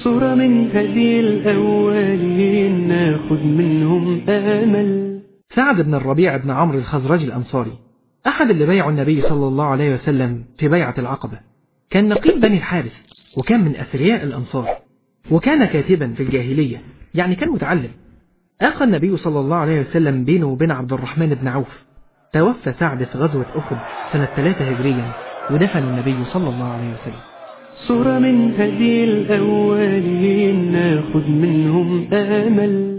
صورة من هدي الأولين ناخد منهم أمل سعد بن الربيع بن عمرو الخزرجي الأنصاري أحد اللي بايعوا النبي صلى الله عليه وسلم في بيعة العقبة كان نقيب بني الحارث وكان من أثرياء الأنصار وكان كاتبا في الجاهلية يعني كان متعلم أخى النبي صلى الله عليه وسلم بينه وبين عبد الرحمن بن عوف توفى سعد في غزوة أحد سنة 3 هجريا ودفن النبي صلى الله عليه وسلم صورة من هدي الأولين ناخد منهم أمل